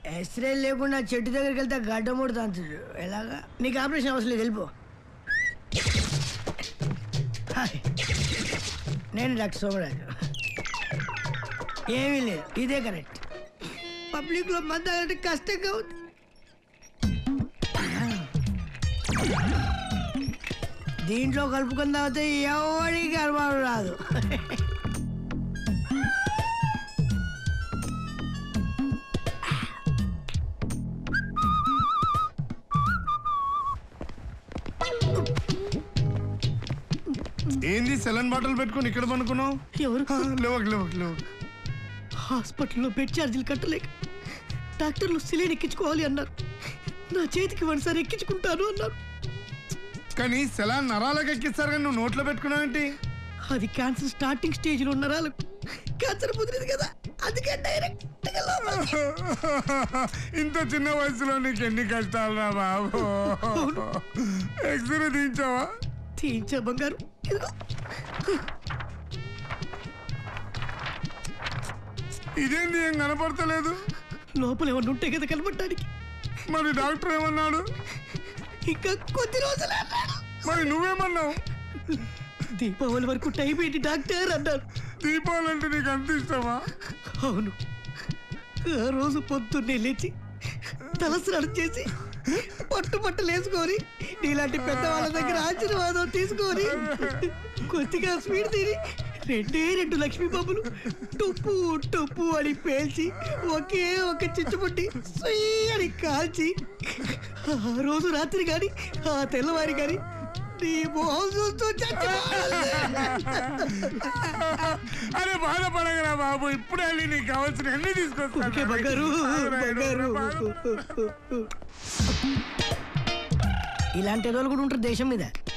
X ray లేకుండా చెట్టు దగ్గరికి వెళ్తే గడ్డ ముడుతా ఎలాగా నీకు ఆపరేషన్ అవసరం లేదు వెళ్ళిపో హాయ్. నేను డాక్టర్ సోమరాజు ఏమీ లేదు ఇదే కరెక్ట్ పబ్లిక్లో మంది తాగడం కష్టంగా ఉంది దీంట్లో కలుపుకొని తాగితే ఎవరికి అనుమానం రాదు ఏంది సెలన్ బాటిల్ పెట్టుకుని ఇక్కడ పనుకున్నావు ఎవరు లేవకు లేవకు లేవకు హాస్పిటల్లో బెడ్ ఛార్జీలు కట్టలేక డాక్టర్లు సిలిండర్ ఎక్కించుకోవాలి అన్నారు నా చేతికి ఒకసారి ఎక్కించుకుంటాను అన్నారు కానీ సెలాన్ నరాలకు ఎక్కిస్తారు కానీ నువ్వు నోట్లో పెట్టుకున్నావేంటి అది క్యాన్సర్ స్టార్టింగ్ స్టేజ్ లో ఉన్నారా క్యాన్సర్ ముదిరింది కదా అందుకే డైరెక్ట్ ఇంత చిన్న వయసులో నీకు ఎన్ని కష్టాలు రా బాబు ఎక్స్రే తీయించావా తీయించా బంగారు ఇదిగో ఇదేంది ఏం కనపడతలేదు లోపల ఏమన్నా ఉంటే కదా కనబడటానికి మరి డాక్టర్ ఏమన్నాడు ఇంకా కొద్ది రోజులు అన్నాడు మరి నువ్వేమన్నావు దీపావళి వరకు టైం ఏంటి డాక్టర్ అన్నారు దీపావళి అంటే నీకు అంత ఇష్టమా అవును ఆ రోజు పొద్దున్నే లేచి తలస్నానం చేసి పట్టు పట్టలు వేసుకొని నీలాంటి పెద్దవాళ్ళ దగ్గర ఆశీర్వాదం తీసుకొని కొద్దిగా స్వీట్ తిని రెండే రెండు లక్ష్మీ బాబులు టుప్పు టుప్పు అని పేల్చి ఒకే ఒక చిచ్చుపుట్టి సుయ్ అని కాల్చి ఆ రోజు రాత్రి కానీ ఆ తెల్లవారి కానీ నీ మొహం చూస్తూ చచ్చిపోవాలి. అరే బాధపడగరా బాబు ఇప్పుడే వెళ్ళి నీకు కావాల్సిన అన్ని ఓకే బంగారు బంగారు తీసుకొస్తాను ఇలాంటి రోజులు కూడా ఉంటారు దేశం మీద